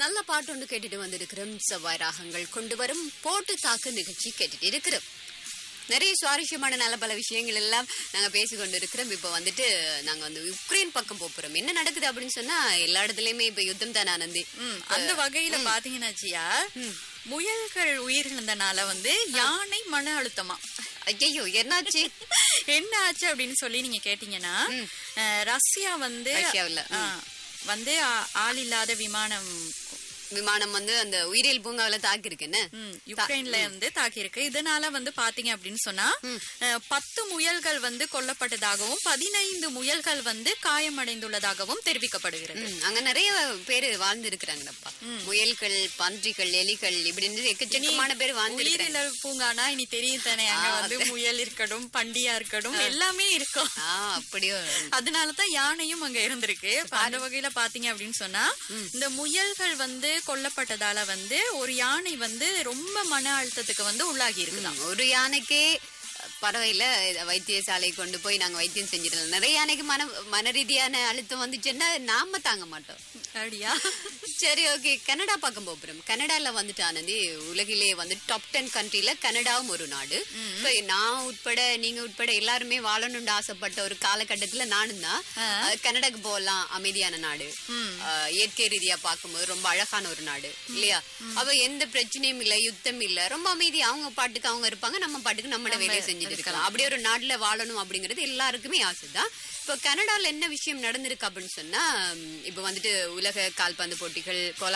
நல்ல பாட்டு ஒன்று கேட்டுட்டு வந்திருக்கிறோம் செவ்வாய் ராகங்கள் கொண்டு வரும் போட்டு தாக்கு நிகழ்ச்சி கேட்டுட்டு இருக்கிறோம் நிறைய சுவாரஸ்யமான நல்ல பல விஷயங்கள் எல்லாம் நாங்க பேசி கொண்டு இருக்கிறோம் இப்ப வந்துட்டு நாங்க வந்து உக்ரைன் பக்கம் போறோம் என்ன நடக்குது அப்படின்னு சொன்னா எல்லா இடத்துலயுமே இப்ப யுத்தம் தான் ஆனந்தி ம், அந்த வகையில பாத்தீங்கன்னா ஜியா முயல்கள் உயிரிழந்தனால வந்து யானை மன அழுத்தமா ஐயோ என்னாச்சு என்ன ஆச்சு அப்படின்னு சொல்லி நீங்க கேட்டீங்கன்னா அஹ், ரஷ்யா வந்து ரஷ்யாவுல, ஆ, வந்து ஆ- ஆள் இல்லாத விமானம் விமானம் வந்து அந்த உயிரியல் பூங்காவில தாக்கி இருக்குன்னு ம், யுக்ரைன்ல இருந்து தாக்கியிருக்கு இதனால வந்து பாத்தீங்க அப்படின்னு சொன்னா அஹ், பத்து முயல்கள் வந்து கொல்லப்பட்டதாகவும் பதினைந்து முயல்கள் வந்து காயமடைந்துள்ளதாகவும் தெரிவிக்கப்படுகிறது ம், அங்க நிறைய பேரு வாழ்ந்து இருக்கிறாங்கப்பா முயல்கள் பன்றிகள் எலிகள் இப்படின்னு எக்கச்சக்கமான பேர் வாழ்ந்து உயிரிழப்பு பூங்கானா இனி தெரியும் தானே அங்க வந்து முயல் இருக்கட்டும் பண்டியா இருக்கட்டும் எல்லாமே இருக்கும் ஆ அப்படியோ அதனாலதான் யானையும் அங்க இருந்திருக்கு இப்ப அந்த வகையில பாத்தீங்க அப்படின்னு சொன்னா இந்த முயல்கள் வந்து கொல்லப்பட்டதால வந்து ஒரு யானை வந்து ரொம்ப மன அழுத்தத்துக்கு வந்து உள்ளாகி இருக்குதாம் ஒரு யானைக்கே பறவையில வைத்தியசாலை கொண்டு போய் நாங்க வைத்தியம் செஞ்சிடலாம் நிறைய யானைக்கு மன மன ரீதியான அழுத்தம் வந்துச்சுன்னா நாம தாங்க மாட்டோம் அப்படியா சரி ஓகே கனடா பக்கம் போகிறோம் கனடால வந்துட்டு ஆனந்தி உலகிலே வந்து டாப் டென் கண்ட்ரில கனடாவும் ஒரு நாடு So, நான் உட்பட நீங்க உட்பட எல்லாருமே வாழணும்னு ஆசைப்பட்ட ஒரு காலகட்டத்துல நானும் தான் அஹ், கனடாக்கு போகலாம் அமைதியான நாடு அஹ், இயற்கை ரீதியா பார்க்கும்போது ரொம்ப அழகான ஒரு நாடு இல்லையா அவ எந்த பிரச்சனையும் இல்ல யுத்தம் இல்ல ரொம்ப அமைதி அவங்க பாட்டுக்கு அவங்க இருப்பாங்க நம்ம பாட்டுக்கு நம்மளோட வேலையை செஞ்சுட்டு இருக்கலாம் அப்படி ஒரு நாட்டுல வாழணும் அப்படிங்கிறது எல்லாருக்குமே ஆசைதான் இப்போ கனடால என்ன விஷயம் நடந்திருக்கு அப்படின்னு சொன்னா உம், இப்போ வந்துட்டு உலக கால்பந்து போட்டிகள்